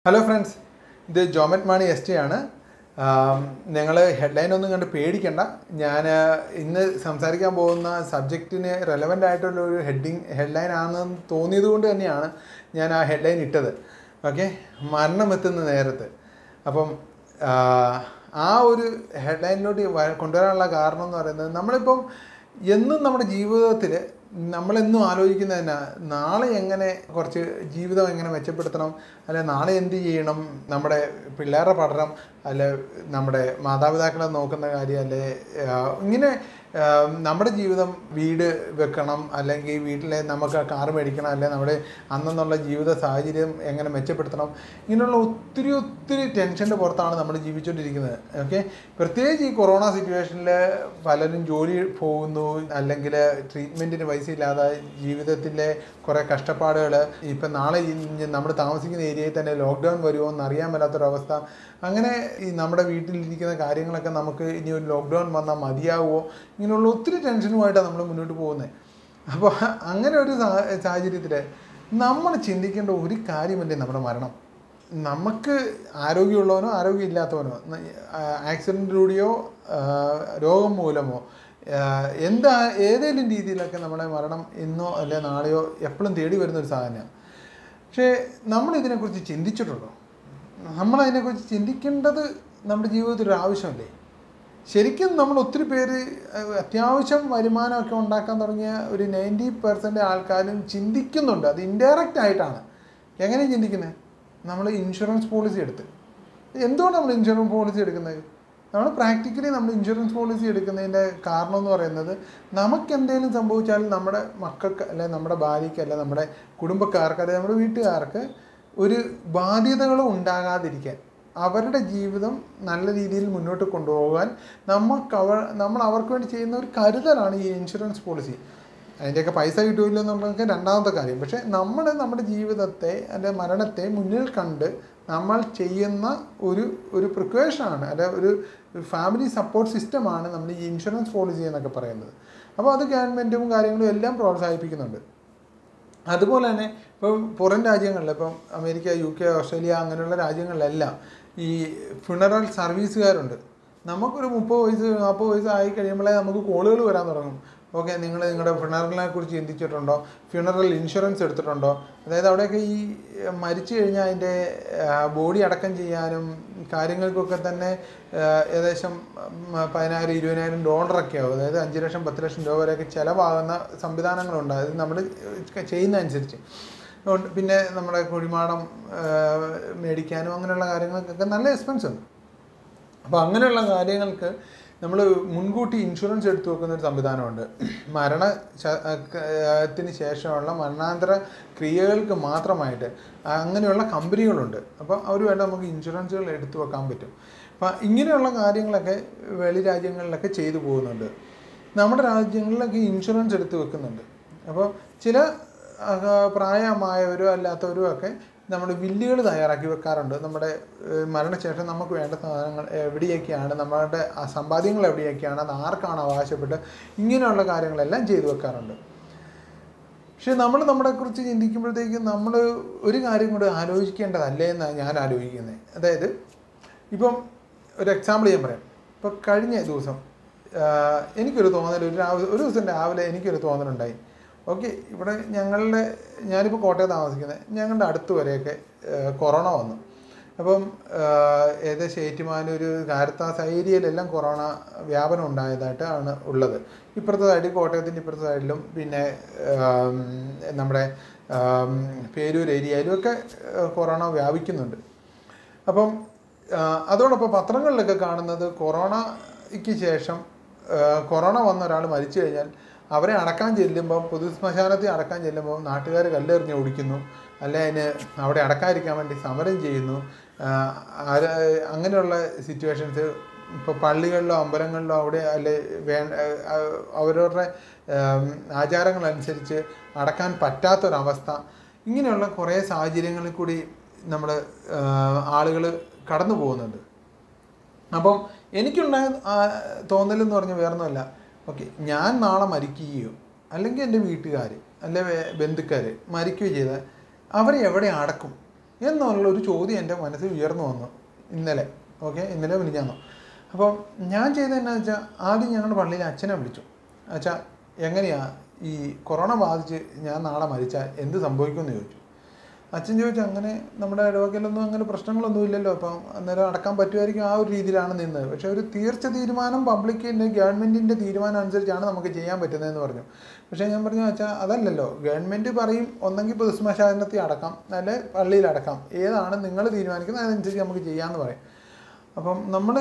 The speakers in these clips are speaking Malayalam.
ഹലോ ഫ്രണ്ട്സ് ഇത് ജോമറ്റ് മാണി എസ് ടി ആണ് നിങ്ങൾ ഹെഡ്ലൈൻ ഒന്നും കണ്ട് പേടിക്കണ്ട ഞാൻ ഇന്ന് സംസാരിക്കാൻ പോകുന്ന സബ്ജക്റ്റിന് റെലവൻ്റ് ആയിട്ടുള്ള ഒരു ഹെഡിങ് ഹെഡ്ലൈൻ ആണെന്ന് തോന്നിയത് കൊണ്ട് തന്നെയാണ് ഞാൻ ആ ഹെഡ്ലൈൻ ഇട്ടത് ഓക്കെ മരണമെത്തുന്ന നേരത്ത് അപ്പം ആ, ആ ഒരു ഹെഡ്ലൈനിലോട്ട് വ- കൊണ്ടുവരാനുള്ള കാരണം എന്ന് പറയുന്നത് നമ്മളിപ്പം എന്നും നമ്മുടെ ജീവിതത്തിൽ നമ്മളെന്നും ആലോചിക്കുന്നത് തന്നെ നാളെ എങ്ങനെ കുറച്ച് ജീവിതം എങ്ങനെ മെച്ചപ്പെടുത്തണം അല്ലെ നാളെ എന്ത് ചെയ്യണം നമ്മുടെ പിള്ളേരുടെ പഠനം അല്ലെ നമ്മുടെ മാതാപിതാക്കളെ നോക്കുന്ന കാര്യം അല്ലെ ആ, ഇങ്ങനെ ആ, നമ്മുടെ ജീവിതം വീട് വെക്കണം അല്ലെങ്കിൽ വീട്ടിലെ നമുക്ക് കാർ മേടിക്കണം അല്ലെ നമ്മുടെ അന്നെന്നുള്ള ജീവിത സാഹചര്യം എങ്ങനെ മെച്ചപ്പെടുത്തണം ഇങ്ങനെയുള്ള ഒത്തിരി ഒത്തിരി ടെൻഷൻ്റെ പുറത്താണ് നമ്മൾ ജീവിച്ചുകൊണ്ടിരിക്കുന്നത് ഓക്കെ പ്രത്യേകിച്ച് ഈ കൊറോണ സിറ്റുവേഷനിൽ പലരും ജോലി പോകുന്നു അല്ലെങ്കിൽ ട്രീറ്റ്മെൻറ്റിന് പൈസ ഇല്ലാതെ ജീവിതത്തിലെ കുറേ കഷ്ടപ്പാടുകൾ ഇപ്പം നാളെ നമ്മൾ താമസിക്കുന്ന ഏരിയയിൽ തന്നെ ലോക്ക്ഡൗൺ വരുമോ എന്ന് അറിയാൻ മേലാത്തൊരവസ്ഥ അങ്ങനെ ഈ നമ്മുടെ വീട്ടിലിരിക്കുന്ന കാര്യങ്ങളൊക്കെ നമുക്ക് ഇനി ഒരു ലോക്ക്ഡൗൺ വന്നാൽ മതിയാവുമോ ഇങ്ങനെയുള്ള ഒത്തിരി ടെൻഷനുമായിട്ടാണ് നമ്മൾ മുന്നോട്ട് പോകുന്നത് അപ്പോൾ അങ്ങനെ ഒരു സാ- സാഹചര്യത്തിൽ നമ്മൾ ചിന്തിക്കേണ്ട ഒരു കാര്യമല്ലേ നമ്മുടെ മരണം നമുക്ക് ആരോഗ്യമുള്ളവനോ ആരോഗ്യമില്ലാത്തവനോ ആക്സിഡൻറ്റിലൂടെയോ രോഗം മൂലമോ ആ, എന്താ ഏതെങ്കിലും രീതിയിലൊക്കെ നമ്മളെ മരണം ഇന്നോ അല്ലെ നാളെയോ എപ്പോഴും തേടി വരുന്ന ഒരു സാധനമാണ് പക്ഷേ നമ്മൾ ഇതിനെക്കുറിച്ച് ചിന്തിച്ചിട്ടുണ്ടോ നമ്മൾ അതിനെക്കുറിച്ച് ചിന്തിക്കേണ്ടത് നമ്മുടെ ജീവിതത്തിൽ ഒരു ആവശ്യമല്ലേ ശരിക്കും നമ്മൾ ഒത്തിരി പേര് അഹ് അത്യാവശ്യം വരുമാനമൊക്കെ ഉണ്ടാക്കാൻ തുടങ്ങിയ ഒരു നയൻറ്റി പെർസെൻറ്റ് ആൾക്കാരും ചിന്തിക്കുന്നുണ്ട് അത് ഇൻഡയറക്റ്റ് ആയിട്ടാണ് എങ്ങനെ ചിന്തിക്കുന്നത് നമ്മൾ ഇൻഷുറൻസ് പോളിസി എടുത്ത് എന്തുകൊണ്ട് നമ്മൾ ഇൻഷുറൻസ് പോളിസി എടുക്കുന്നത് നമ്മൾ പ്രാക്ടിക്കലി നമ്മൾ ഇൻഷുറൻസ് പോളിസി എടുക്കുന്നതിൻ്റെ കാരണം എന്ന് പറയുന്നത് നമുക്ക് എന്തെങ്കിലും സംഭവിച്ചാൽ നമ്മുടെ മക്കൾക്ക് അല്ലെ നമ്മുടെ ഭാര്യയ്ക്ക് അല്ലെ നമ്മുടെ കുടുംബക്കാർക്ക് അല്ലെ നമ്മുടെ വീട്ടുകാർക്ക് ഒരു ബാധ്യതകളും ഉണ്ടാകാതിരിക്കാൻ അവരുടെ ജീവിതം നല്ല രീതിയിൽ മുന്നോട്ട് കൊണ്ടുപോകാൻ നമുക്ക് അവർ നമ്മൾ അവർക്ക് വേണ്ടി ചെയ്യുന്ന ഒരു കരുതലാണ് ഈ ഇൻഷുറൻസ് പോളിസി അതിൻ്റെയൊക്കെ പൈസ കിട്ടുമില്ല എന്നുള്ളതൊക്കെ രണ്ടാമത്തെ കാര്യം പക്ഷേ നമ്മൾ നമ്മുടെ ജീവിതത്തെ അല്ലെ മരണത്തെ മുന്നിൽ കണ്ട് നമ്മൾ ചെയ്യുന്ന ഒരു ഒരു പ്രിക്വേഷനാണ് അല്ലെ ഒരു ഫാമിലി സപ്പോർട്ട് സിസ്റ്റമാണ് നമ്മൾ ഈ ഇൻഷുറൻസ് പോളിസി എന്നൊക്കെ പറയുന്നത് അപ്പോൾ അത് ഗവൺമെൻറ്റും കാര്യങ്ങളും എല്ലാം പ്രോത്സാഹിപ്പിക്കുന്നുണ്ട് അതുപോലെ തന്നെ ഇപ്പം പുറം രാജ്യങ്ങളിൽ ഇപ്പം അമേരിക്ക യു കെ ഓസ്ട്രേലിയ അങ്ങനെയുള്ള രാജ്യങ്ങളിലെല്ലാം ഈ ഫിണറൽ സർവീസുകാരുണ്ട് നമുക്കൊരു മുപ്പത് വയസ്സ് നാൽപ്പത് വയസ്സ് ആയി കഴിയുമ്പോഴേ നമുക്ക് കോളുകൾ വരാൻ തുടങ്ങും ഓക്കെ നിങ്ങൾ നിങ്ങളുടെ ഫിണറലിനെ കുറിച്ച് ചിന്തിച്ചിട്ടുണ്ടോ ഫിണറൽ ഇൻഷുറൻസ് എടുത്തിട്ടുണ്ടോ അതായത് അവിടെയൊക്കെ ഈ ഏഹ്, മരിച്ചു കഴിഞ്ഞാൽ അതിൻ്റെ ബോഡി അടക്കം ചെയ്യാനും കാര്യങ്ങൾക്കൊക്കെ തന്നെ ഏഹ്, ഏകദേശം ഉം, പതിനായിരം ഇരുപതിനായിരം ഡോളറൊക്കെ ആവും അതായത് അഞ്ച് ലക്ഷം പത്ത് ലക്ഷം രൂപ വരെയൊക്കെ ചിലവാകുന്ന സംവിധാനങ്ങളുണ്ട് അത് നമ്മൾ ചെയ്യുന്ന അനുസരിച്ച് അതുകൊണ്ട് പിന്നെ നമ്മുടെ കുഴിമാടം ഏഹ്, മേടിക്കാനും അങ്ങനെയുള്ള കാര്യങ്ങൾക്കൊക്കെ നല്ല എക്സ്പെൻസ് ഉണ്ട് അപ്പോൾ അങ്ങനെയുള്ള കാര്യങ്ങൾക്ക് നമ്മൾ മുൻകൂട്ടി ഇൻഷുറൻസ് എടുത്തു വെക്കുന്ന ഒരു സംവിധാനമുണ്ട് മരണ ശ- ഏഹ് ത്തിന് ശേഷമുള്ള മരണാന്തര ക്രിയകൾക്ക് മാത്രമായിട്ട് അങ്ങനെയുള്ള കമ്പനികളുണ്ട് അപ്പോൾ അവർ വേണ്ട നമുക്ക് ഇൻഷുറൻസുകൾ എടുത്തു വെക്കാൻ പറ്റും അപ്പോൾ ഇങ്ങനെയുള്ള കാര്യങ്ങളൊക്കെ വെളി രാജ്യങ്ങളിലൊക്കെ ചെയ്തു പോകുന്നുണ്ട് നമ്മുടെ രാജ്യങ്ങളിലൊക്കെ ഇൻഷുറൻസ് എടുത്ത് വെക്കുന്നുണ്ട് അപ്പോൾ ചില അഹ് പ്രായമായവരോ അല്ലാത്തവരും ഒക്കെ നമ്മുടെ ബില്ലുകൾ തയ്യാറാക്കി വെക്കാറുണ്ട് നമ്മുടെ ഏഹ് മരണശേഷം നമുക്ക് വേണ്ട സാധനങ്ങൾ എവിടെയൊക്കെയാണ് നമ്മളുടെ ആ സമ്പാദ്യങ്ങൾ എവിടെയൊക്കെയാണ് അത് ആർക്കാണ് അവകാശപ്പെട്ട് ഇങ്ങനെയുള്ള കാര്യങ്ങളെല്ലാം ചെയ്തു വെക്കാറുണ്ട് പക്ഷെ നമ്മൾ നമ്മളെക്കുറിച്ച് ചിന്തിക്കുമ്പോഴത്തേക്കും നമ്മൾ ഒരു കാര്യം കൂടെ ആലോചിക്കേണ്ടതല്ലേ എന്നാണ് ഞാൻ ആലോചിക്കുന്നത് അതായത് ഇപ്പം ഒരു എക്സാമ്പിൾ ഞാൻ പറയാം ഇപ്പം കഴിഞ്ഞ ദിവസം ആഹ് എനിക്കൊരു തോന്നൽ ഒരു രാവിലെ ഒരു ദിവസം രാവിലെ എനിക്കൊരു തോന്നലുണ്ടായി ഓക്കെ ഇവിടെ ഞങ്ങളുടെ ഞാനിപ്പോൾ കോട്ടയത്ത് താമസിക്കുന്നത് ഞങ്ങളുടെ അടുത്ത് വരെയൊക്കെ ആഹ് കൊറോണ വന്നു അപ്പം ആഹ് ഏകദേശം ഏറ്റുമാനൂർ കാരത്താസ് ഏരിയയിലെല്ലാം കൊറോണ വ്യാപനം ഉണ്ടായതായിട്ടാണ് ഉള്ളത് ഇപ്പുറത്തെ സൈഡിൽ കോട്ടയത്തിൻ്റെ ഇപ്പുറത്തെ സൈഡിലും പിന്നെ ആം, നമ്മുടെ ആം, പേരൂർ ഏരിയയിലും ഒക്കെ ആഹ് കൊറോണ വ്യാപിക്കുന്നുണ്ട് അപ്പം ആ, അതോടൊപ്പം പത്രങ്ങളിലൊക്കെ കാണുന്നത് കൊറോണയ്ക്ക് ശേഷം ആ, കൊറോണ വന്ന ഒരാൾ മരിച്ചു കഴിഞ്ഞാൽ അവരെ അടക്കാൻ ചെല്ലുമ്പോൾ പൊതു ശ്മശാനത്തിൽ അടക്കാൻ ചെല്ലുമ്പോൾ നാട്ടുകാർ കല്ലെറിഞ്ഞ് ഓടിക്കുന്നു അല്ലെ അതിന് അവിടെ അടക്കാതിരിക്കാൻ വേണ്ടി സമരം ചെയ്യുന്നു ആ, ആര- അങ്ങനെയുള്ള സിറ്റുവേഷൻസ് ഇപ്പോൾ പള്ളികളിലോ അമ്പലങ്ങളിലോ അവിടെ അല്ലെ വേ ആ, അവരവരുടെ ആം, ആചാരങ്ങളനുസരിച്ച് അടക്കാൻ പറ്റാത്തൊരവസ്ഥ ഇങ്ങനെയുള്ള കുറേ സാഹചര്യങ്ങളിൽ കൂടി നമ്മൾ ആളുകൾ കടന്നു പോകുന്നുണ്ട് അപ്പം എനിക്കുണ്ടായ ആ, തോന്നലെന്ന് പറഞ്ഞാൽ വേറൊന്നുമല്ല ഓക്കെ ഞാൻ നാളെ മരിക്കുകയോ അല്ലെങ്കിൽ എൻ്റെ വീട്ടുകാർ അല്ലെ ബന്ധുക്കാർ മരിക്കുകയോ ചെയ്താൽ അവരെ എവിടെ അടക്കും എന്നുള്ള ഒരു ചോദ്യം എൻ്റെ മനസ്സിൽ ഉയർന്നു വന്നു ഇന്നലെ ഓക്കെ ഇന്നലെ വിളിക്കാന്നു അപ്പം ഞാൻ ചെയ്തത് എന്നാന്ന് വെച്ചാൽ ആദ്യം ഞങ്ങളുടെ പള്ളിയിൽ അച്ഛനെ വിളിച്ചു അച്ഛാ എങ്ങനെയാ ഈ കൊറോണ ബാധിച്ച് ഞാൻ നാളെ മരിച്ചാൽ എന്ത് സംഭവിക്കുമെന്ന് ചോദിച്ചു അച്ഛൻ ചോദിച്ചു അങ്ങനെ നമ്മുടെ ഇടവകയിലൊന്നും അങ്ങനെ പ്രശ്നങ്ങളൊന്നും ഇല്ലല്ലോ അപ്പം അന്നേരം അടക്കാൻ പറ്റുമായിരിക്കും ആ ഒരു രീതിയിലാണ് നിന്നത് പക്ഷെ ഒരു തീർച്ച തീരുമാനം പബ്ലിക്കിൻ്റെ ഗവൺമെൻറ്റിൻ്റെ തീരുമാനം അനുസരിച്ചാണ് നമുക്ക് ചെയ്യാൻ പറ്റുന്നതെന്ന് പറഞ്ഞു പക്ഷേ ഞാൻ പറഞ്ഞു വെച്ചാൽ അതല്ലല്ലോ ഗവൺമെൻറ് പറയും ഒന്നെങ്കിൽ ഇപ്പോൾ ശ്മശാനത്തിൽ അടക്കാം അല്ലെ പള്ളിയിൽ അടക്കാം ഏതാണ് നിങ്ങൾ തീരുമാനിക്കുന്നത് അതനുസരിച്ച് നമുക്ക് ചെയ്യാമെന്ന് പറയും അപ്പം നമ്മൾ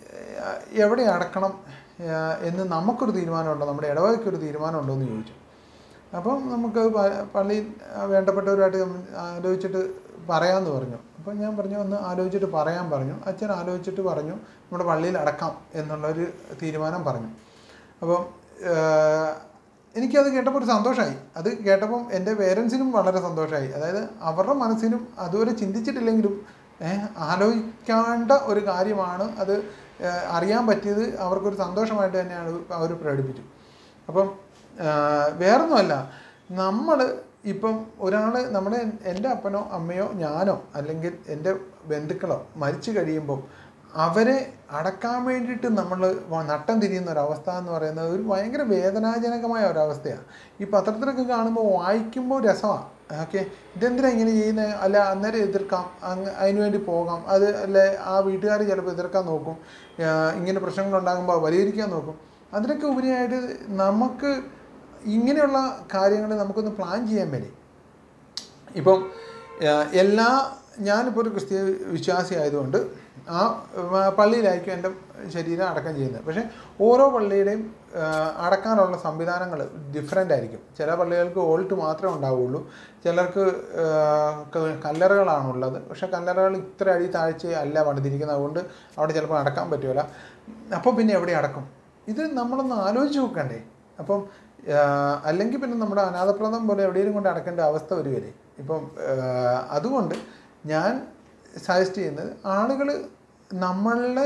എവിടെ അടക്കണം ഏഹ് എന്ന് നമുക്കൊരു തീരുമാനമുണ്ടോ നമ്മുടെ ഇടവകയ്ക്ക് ഒരു തീരുമാനമുണ്ടോ എന്ന് ചോദിച്ചു അപ്പം നമുക്ക് പ- പള്ളിയിൽ വേണ്ടപ്പെട്ടവരുമായിട്ട് നമ്മൾ ആലോചിച്ചിട്ട് പറയാമെന്ന് പറഞ്ഞു അപ്പം ഞാൻ പറഞ്ഞു ഒന്ന് ആലോചിച്ചിട്ട് പറയാൻ പറഞ്ഞു അച്ഛൻ ആലോചിച്ചിട്ട് പറഞ്ഞു നമ്മുടെ പള്ളിയിൽ അടക്കാം എന്നുള്ളൊരു തീരുമാനം പറഞ്ഞു അപ്പം ഏഹ്, എനിക്കത് കേട്ടപ്പോൾ ഒരു സന്തോഷമായി അത് കേട്ടപ്പം എൻ്റെ പേരൻസിനും വളരെ സന്തോഷമായി അതായത് അവരുടെ മനസ്സിനും അതുവരെ ചിന്തിച്ചിട്ടില്ലെങ്കിലും ഏഹ്, ആലോചിക്കേണ്ട ഒരു കാര്യമാണ് അത് ഏഹ്, അറിയാൻ പറ്റിയത് അവർക്കൊരു സന്തോഷമായിട്ട് തന്നെയാണ് അവർ പ്രകടിപ്പിച്ചു അപ്പം ആഹ്, വേറൊന്നുമല്ല നമ്മൾ ഇപ്പം ഒരാൾ നമ്മുടെ എൻ്റെ അപ്പനോ അമ്മയോ ഞാനോ അല്ലെങ്കിൽ എൻ്റെ ബന്ധുക്കളോ മരിച്ചു കഴിയുമ്പം അവരെ അടക്കാൻ വേണ്ടിയിട്ട് നമ്മൾ നട്ടം തിരിയുന്ന ഒരവസ്ഥ എന്ന് പറയുന്നത് ഒരു ഭയങ്കര വേദനാജനകമായ ഒരവസ്ഥയാണ് ഈ പത്രത്തിലൊക്കെ കാണുമ്പോൾ വായിക്കുമ്പോൾ രസമാണ് ഓക്കെ ഇതെന്തിനാ ഇങ്ങനെ ചെയ്യുന്നത് അല്ല അന്നേരം എതിർക്കാം അങ്ങ് അതിന് വേണ്ടി പോകാം അത് അല്ലെ ആ വീട്ടുകാർ ചിലപ്പോൾ എതിർക്കാൻ നോക്കും ആഹ് ഇങ്ങനെ പ്രശ്നങ്ങളുണ്ടാകുമ്പോൾ പരിഹരിക്കാൻ നോക്കും അതിനൊക്കെ ഉപരിയായിട്ട് നമുക്ക് ഇങ്ങനെയുള്ള കാര്യങ്ങൾ നമുക്കൊന്ന് പ്ലാൻ ചെയ്യാൻ വേണ്ടി ഇപ്പം ആ, എല്ലാ ഞാനിപ്പോൾ ഒരു ക്രിസ്തീയ വിശ്വാസി ആയതുകൊണ്ട് ആ ആ, പള്ളിയിലായിരിക്കും എൻ്റെ ശരീരം അടക്കം ചെയ്യുന്നത് പക്ഷേ ഓരോ പള്ളിയുടെയും ആ, അടക്കാനുള്ള സംവിധാനങ്ങൾ ഡിഫറെൻ്റ് ആയിരിക്കും ചില പള്ളികൾക്ക് ഓൾട്ട് മാത്രമേ ഉണ്ടാവുള്ളൂ ചിലർക്ക് ആ, ക- കല്ലറകളാണുള്ളത് പക്ഷേ കല്ലറകൾ ഇത്ര അടി താഴ്ച അല്ല പണിതിരിക്കുന്നത് അതുകൊണ്ട് അവിടെ ചിലപ്പോൾ അടക്കാൻ പറ്റുമല്ല അപ്പോൾ പിന്നെ എവിടെ അടക്കും ഇത് നമ്മളൊന്ന് ആലോചിച്ച് നോക്കണ്ടേ അപ്പം ആഹ് അല്ലെങ്കിൽ പിന്നെ നമ്മുടെ അനാഥപ്രദം പോലെ എവിടെയെങ്കിലും കൊണ്ട് അടക്കേണ്ട അവസ്ഥ വരുവരെ ഇപ്പം ആഹ് അതുകൊണ്ട് ഞാൻ സജസ്റ്റ് ചെയ്യുന്നത് ആളുകൾ നമ്മളുടെ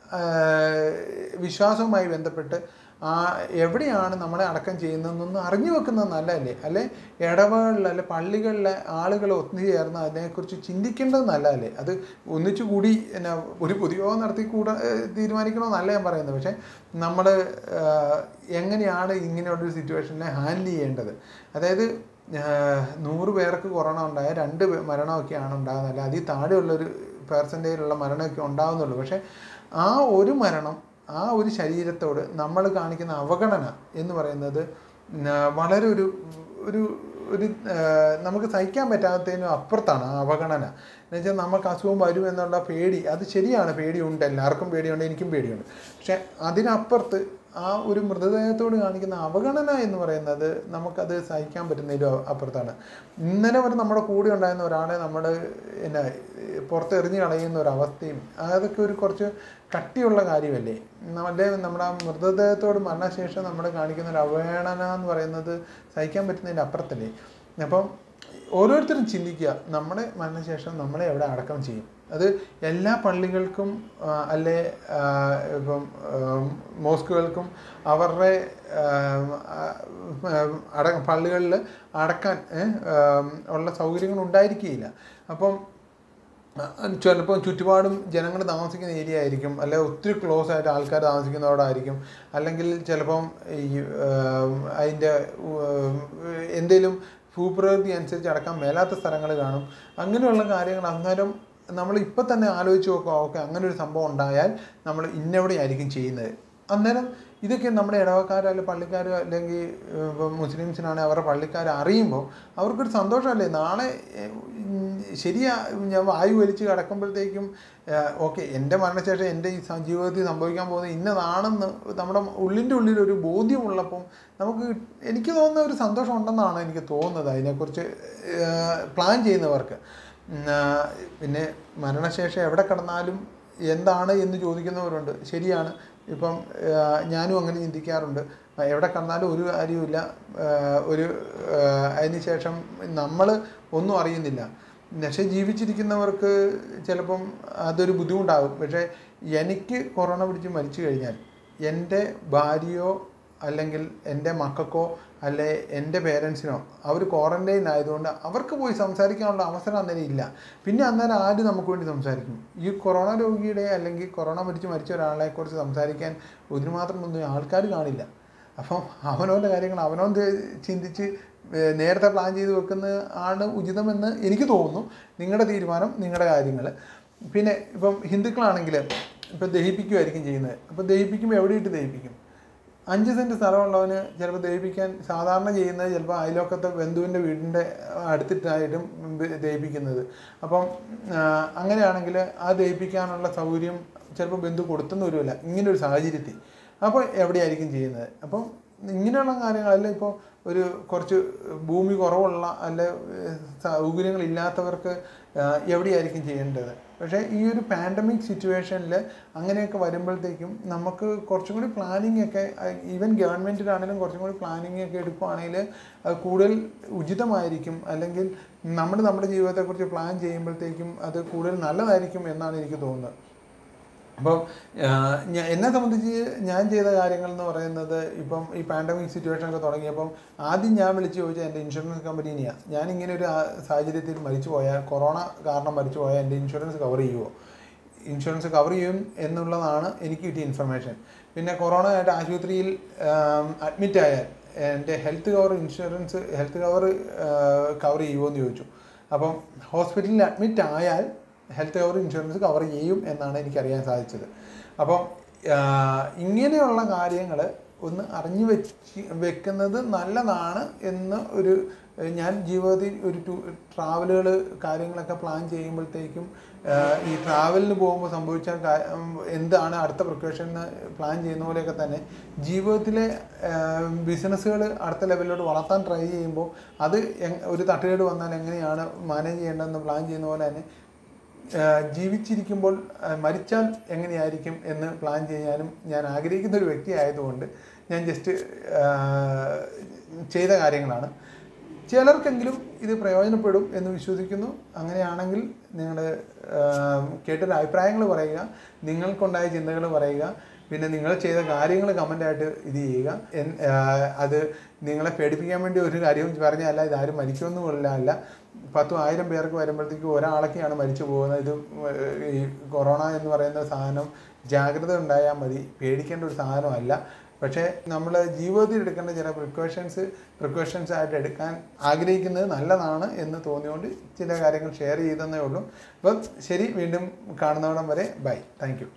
ആഹ് വിശ്വാസവുമായി ബന്ധപ്പെട്ട് ആ എവിടെയാണ് നമ്മളെ അടക്കം ചെയ്യുന്നതെന്നൊന്ന് അറിഞ്ഞു വെക്കുന്നത് നല്ലതല്ലേ അല്ലെ ഇടവകളിൽ അല്ലെ പള്ളികളിലെ ആളുകൾ ഒത്തുചേർന്ന് അതിനെക്കുറിച്ച് ചിന്തിക്കേണ്ടത് നല്ലതല്ലേ അത് ഒന്നിച്ചു കൂടി എന്നാ ഒരു പൊതുയോഗം നടത്തി കൂടാ ഏഹ് തീരുമാനിക്കണമെന്നല്ല ഞാൻ പറയുന്നത് പക്ഷേ നമ്മൾ എങ്ങനെയാണ് ഇങ്ങനെയുള്ളൊരു സിറ്റുവേഷനെ ഹാൻഡിൽ ചെയ്യേണ്ടത് അതായത് ആഹ് നൂറ് പേർക്ക് കൊറോണ ഉണ്ടായ രണ്ട് പേ- മരണമൊക്കെയാണ് ഉണ്ടാകുന്നത് അല്ല അതിൽ താഴെയുള്ളൊരു പെർസെൻറ്റേജിലുള്ള മരണമൊക്കെ ഉണ്ടാകുന്നുള്ളൂ പക്ഷേ ആ ഒരു മരണം ആ ഒരു ശരീരത്തോട് നമ്മൾ കാണിക്കുന്ന അവഗണന എന്ന് പറയുന്നത് ന- വളരെ ഒരു ഒരു ഒരു ആ, നമുക്ക് സഹിക്കാൻ പറ്റാത്തതിനും അപ്പുറത്താണ് ആ അവഗണന എന്നുവെച്ചാൽ നമുക്ക് അസുഖം വരും എന്നുള്ള പേടി അത് ശരിയാണ് പേടിയുണ്ട് എല്ലാവർക്കും പേടിയുണ്ട് എനിക്കും പേടിയുണ്ട് പക്ഷെ അതിനപ്പുറത്ത് ആ ഒരു മൃതദേഹത്തോട് കാണിക്കുന്ന അവഗണന എന്ന് പറയുന്നത് നമുക്കത് സഹിക്കാൻ പറ്റുന്നതിലും അപ്പുറത്താണ് ഇന്നലെ വരെ നമ്മുടെ കൂടെ ഉണ്ടായിരുന്ന ഒരാളെ നമ്മൾ എന്നാ പുറത്തെറിഞ്ഞ് കളയുന്ന ഒരവസ്ഥയും അതൊക്കെ ഒരു കുറച്ച് കട്ടിയുള്ള കാര്യമല്ലേ അല്ലെ നമ്മുടെ ആ മൃതദേഹത്തോട് മരണശേഷം നമ്മൾ കാണിക്കുന്ന ഒരു അവഗണന എന്ന് പറയുന്നത് സഹിക്കാൻ പറ്റുന്നതിൻ്റെ അപ്പുറത്തല്ലേ അപ്പം ഓരോരുത്തരും ചിന്തിക്കുക നമ്മുടെ മരണശേഷം നമ്മളെ എവിടെ അടക്കം ചെയ്യും അത് എല്ലാ പള്ളികൾക്കും ആ, അല്ലെ ആ, ഇപ്പം ആം, മോസ്കുകൾക്കും അവരുടെ ആം, ആ, അട പള്ളികളിൽ അടക്കാൻ ഏ, ആം, ഉള്ള സൗകര്യങ്ങൾ ഉണ്ടായിരിക്കുകയില്ല അപ്പം ചിലപ്പോൾ ചുറ്റുപാടും ജനങ്ങൾ താമസിക്കുന്ന ഏരിയ ആയിരിക്കും അല്ലെ ഒത്തിരി ക്ലോസ് ആയിട്ട് ആൾക്കാർ താമസിക്കുന്നതോടായിരിക്കും അല്ലെങ്കിൽ ചിലപ്പം ഈ ആം, അതിൻ്റെ എന്തെങ്കിലും ഭൂപ്രകൃതി അനുസരിച്ച് അടക്കാൻ മേലാത്ത സ്ഥലങ്ങൾ കാണും അങ്ങനെയുള്ള കാര്യങ്ങൾ അന്നേരം നമ്മൾ ഇപ്പം തന്നെ ആലോചിച്ച് നോക്കുക ഓക്കെ അങ്ങനെ ഒരു സംഭവം ഉണ്ടായാൽ നമ്മൾ ഇന്നെവിടെ ആയിരിക്കും ചെയ്യുന്നത് അന്നേരം ഇതൊക്കെ നമ്മുടെ ഇടവക്കാരോ അല്ലെങ്കിൽ പള്ളിക്കാരോ അല്ലെങ്കിൽ ഏഹ്, ഇപ്പം മുസ്ലിംസിനാണെങ്കിൽ അവരുടെ പള്ളിക്കാർ അറിയുമ്പോൾ അവർക്കൊരു സന്തോഷമല്ലേ നാളെ ഏഹ്, ഉം, ശരിയാ ഞാൻ വായു വലിച്ച് കിടക്കുമ്പോഴത്തേക്കും ഓക്കെ എൻ്റെ മരണശേഷം എൻ്റെ ഈ സ- ജീവിതത്തിൽ സംഭവിക്കാൻ പോകുന്നത് ഇന്നതാണെന്ന് നമ്മുടെ ഉള്ളിൻ്റെ ഉള്ളിൽ ഒരു ബോധ്യമുള്ളപ്പം നമുക്ക് എനിക്ക് തോന്നുന്ന ഒരു സന്തോഷം ഉണ്ടെന്നാണ് എനിക്ക് തോന്നുന്നത് അതിനെക്കുറിച്ച് പ്ലാൻ ചെയ്യുന്നവർക്ക് ഉം, ആ, പിന്നെ മരണശേഷം എവിടെ കിടന്നാലും എന്താണ് എന്ന് ചോദിക്കുന്നവരുണ്ട് ശരിയാണ് ഇപ്പം ആ, ഞാനും അങ്ങനെ ചിന്തിക്കാറുണ്ട് ആ, എവിടെ കിടന്നാലും ഒരു കാര്യവുമില്ല ആ, ഒരു ആ, അതിന് ശേഷം നമ്മൾ ഒന്നും അറിയുന്നില്ല പക്ഷേ ജീവിച്ചിരിക്കുന്നവർക്ക് ചിലപ്പം അതൊരു ബുദ്ധിമുട്ടാകും പക്ഷേ എനിക്ക് കൊറോണ പിടിച്ച് മരിച്ചു കഴിഞ്ഞാൽ എൻ്റെ ഭാര്യയോ അല്ലെങ്കിൽ എൻ്റെ മക്കൾക്കോ അല്ലെ എൻ്റെ പേരൻസിനോ അവർ ക്വാറൻറ്റൈൻ ആയതുകൊണ്ട് അവർക്ക് പോയി സംസാരിക്കാനുള്ള അവസരം അന്നേരം ഇല്ല പിന്നെ അന്നേരം ആര് നമുക്ക് വേണ്ടി സംസാരിക്കും ഈ കൊറോണ രോഗിയുടെ അല്ലെങ്കിൽ കൊറോണ മരിച്ച് മരിച്ച ഒരാളെ കുറിച്ച് സംസാരിക്കാൻ ഒരുമാത്രം ഒന്നും ആൾക്കാർ കാണില്ല അപ്പം അവനവൻ്റെ കാര്യങ്ങൾ അവനവൻ തെ- ചിന്തിച്ച് ഏഹ് നേരത്തെ പ്ലാൻ ചെയ്ത് വെക്കുന്നത് ആണ് ഉചിതമെന്ന് എനിക്ക് തോന്നുന്നു നിങ്ങളുടെ തീരുമാനം നിങ്ങളുടെ കാര്യങ്ങൾ പിന്നെ ഇപ്പം ഹിന്ദുക്കളാണെങ്കിൽ ഇപ്പം ദഹിപ്പിക്കുമായിരിക്കും ചെയ്യുന്നത് അപ്പോൾ ദഹിപ്പിക്കുമ്പോൾ എവിടെ ഇട്ട് ദഹിപ്പിക്കും അഞ്ച് സെൻറ്റ് സ്ഥലമുള്ളവന് ചിലപ്പോൾ ദഹിപ്പിക്കാൻ സാധാരണ ചെയ്യുന്നത് ചിലപ്പോൾ അയലോക്കത്തെ ബന്ധുവിൻ്റെ വീടിൻ്റെ അടുത്തിട്ടായിട്ടും ബ- ദഹിപ്പിക്കുന്നത് അപ്പം ആ, അങ്ങനെയാണെങ്കിൽ ആ ദഹിപ്പിക്കാനുള്ള സൗകര്യം ചിലപ്പോൾ ബന്ധു കൊടുത്തെന്ന് വരില്ല ഇങ്ങനെ ഒരു സാഹചര്യത്തിൽ അപ്പോൾ എവിടെയായിരിക്കും ചെയ്യുന്നത് അപ്പം ഇങ്ങനെയുള്ള കാര്യങ്ങളല്ല ഇപ്പോൾ ഒരു കുറച്ച് ഭൂമി കുറവുള്ള അല്ല ഏഹ്, സൗകര്യങ്ങളില്ലാത്തവർക്ക് ആ, എവിടെയായിരിക്കും ചെയ്യേണ്ടത് പക്ഷേ ഈ ഒരു പാൻഡമിക് സിറ്റുവേഷനിൽ അങ്ങനെയൊക്കെ വരുമ്പോഴത്തേക്കും നമുക്ക് കുറച്ചും കൂടി പ്ലാനിങ് ഒക്കെ ഈവൻ ഗവൺമെൻറ്റിലാണെങ്കിലും കുറച്ചും കൂടി പ്ലാനിങ് ഒക്കെ എടുക്കുകയാണെങ്കിൽ അത് കൂടുതൽ ഉചിതമായിരിക്കും അല്ലെങ്കിൽ നമ്മൾ നമ്മുടെ ജീവിതത്തെക്കുറിച്ച് പ്ലാൻ ചെയ്യുമ്പോഴത്തേക്കും അത് കൂടുതൽ നല്ലതായിരിക്കും എന്നാണ് എനിക്ക് തോന്നുന്നത് അപ്പം ആഹ്, ഞ- എന്നെ സംബന്ധിച്ച് ഞാൻ ചെയ്ത കാര്യങ്ങൾ എന്ന് പറയുന്നത് ഇപ്പം ഈ പാൻഡമിക് സിറ്റുവേഷൻ ഒക്കെ തുടങ്ങിയപ്പം ആദ്യം ഞാൻ വിളിച്ച് ചോദിച്ചത് എൻ്റെ ഇൻഷുറൻസ് കമ്പനീനെയാണ് ഞാൻ ഇങ്ങനെ ഒരു ആ- സാഹചര്യത്തിൽ മരിച്ചു പോയാൽ കൊറോണ കാരണം മരിച്ചു പോയാൽ എൻ്റെ ഇൻഷുറൻസ് കവർ ചെയ്യുമോ ഇൻഷുറൻസ് കവർ ചെയ്യും എന്നുള്ളതാണ് എനിക്ക് കിട്ടിയ ഇൻഫർമേഷൻ പിന്നെ കൊറോണ ആയിട്ട് ആശുപത്രിയിൽ അഡ്മിറ്റ് ആയാൽ എൻ്റെ health cover insurance health cover cover ചെയ്യുമോ എന്ന് ചോദിച്ചു അപ്പം ഹോസ്പിറ്റലിൽ അഡ്മിറ്റ് ആയാൽ ഹെൽത്ത് കവർ ഇൻഷുറൻസ് കവർ ചെയ്യും എന്നാണ് എനിക്കറിയാൻ സാധിച്ചത് അപ്പം ആഹ് ഇങ്ങനെയുള്ള കാര്യങ്ങൾ ഒന്ന് അറിഞ്ഞു വെച്ച് വെക്കുന്നത് നല്ലതാണ് എന്ന് ഒരു ഏഹ് ഞാൻ ജീവിതത്തിൽ ഒരു ടു ട്രാവലുകൾ കാര്യങ്ങളൊക്കെ പ്ലാൻ ചെയ്യുമ്പോഴത്തേക്കും ആഹ് ഈ ട്രാവലിന് പോകുമ്പോൾ സംഭവിച്ച കാ- ഉം, എന്താണ് അടുത്ത പ്രിക്കോഷൻ പ്ലാൻ ചെയ്യുന്ന പോലെയൊക്കെ തന്നെ ജീവിതത്തിലെ ബിസിനസ്സുകൾ അടുത്ത ലെവലിലോട്ട് വളർത്താൻ ട്രൈ ചെയ്യുമ്പോൾ അത് എങ്- ഒരു തട്ടുകേട് വന്നാൽ എങ്ങനെയാണ് മാനേജ് ചെയ്യേണ്ടതെന്ന് പ്ലാൻ ചെയ്യുന്ന പോലെ തന്നെ ആഹ് ജീവിച്ചിരിക്കുമ്പോൾ ആഹ് മരിച്ചാൽ എങ്ങനെയായിരിക്കും എന്ന് പ്ലാൻ ചെയ്യാനും ഞാൻ ആഗ്രഹിക്കുന്ന ഒരു വ്യക്തി ആയതുകൊണ്ട് ഞാൻ ജസ്റ്റ് ചെയ്ത കാര്യങ്ങളാണ് ചിലർക്കെങ്കിലും ഇത് പ്രയോജനപ്പെടും എന്ന് വിശ്വസിക്കുന്നു അങ്ങനെയാണെങ്കിൽ നിങ്ങൾ കേട്ടൊരു അഭിപ്രായങ്ങൾ പറയുക നിങ്ങൾക്കുണ്ടായ ചിന്തകൾ പറയുക പിന്നെ നിങ്ങൾ ചെയ്ത കാര്യങ്ങൾ കമൻ്റായിട്ട് ഇത് ചെയ്യുക എൻ- ആഹ് അത് നിങ്ങളെ പേടിപ്പിക്കാൻ വേണ്ടി ഒരു കാര്യവും പറഞ്ഞല്ല ഇതാരും മരിക്കുമെന്നുമില്ല അല്ല പത്തും ആയിരം പേർക്ക് വരുമ്പോഴത്തേക്കും ഒരാളൊക്കെയാണ് മരിച്ചു പോകുന്നത് ഇത് ഏഹ് ഈ കൊറോണ എന്ന് പറയുന്ന സാധനം ജാഗ്രത ഉണ്ടായാൽ മതി പേടിക്കേണ്ട ഒരു സാധനമല്ല പക്ഷേ നമ്മൾ ജീവിതത്തിൽ എടുക്കേണ്ട ചില പ്രിക്കോഷൻസ് പ്രിക്കോഷൻസ് ആയിട്ട് എടുക്കാൻ ആഗ്രഹിക്കുന്നത് നല്ലതാണ് എന്ന് തോന്നിയുകൊണ്ട് ചില കാര്യങ്ങൾ ഷെയർ ചെയ്തെന്നേ ഉള്ളൂ അപ്പം ശരി വീണ്ടും കാണുന്നവിടം വരെ ബൈ താങ്ക് യു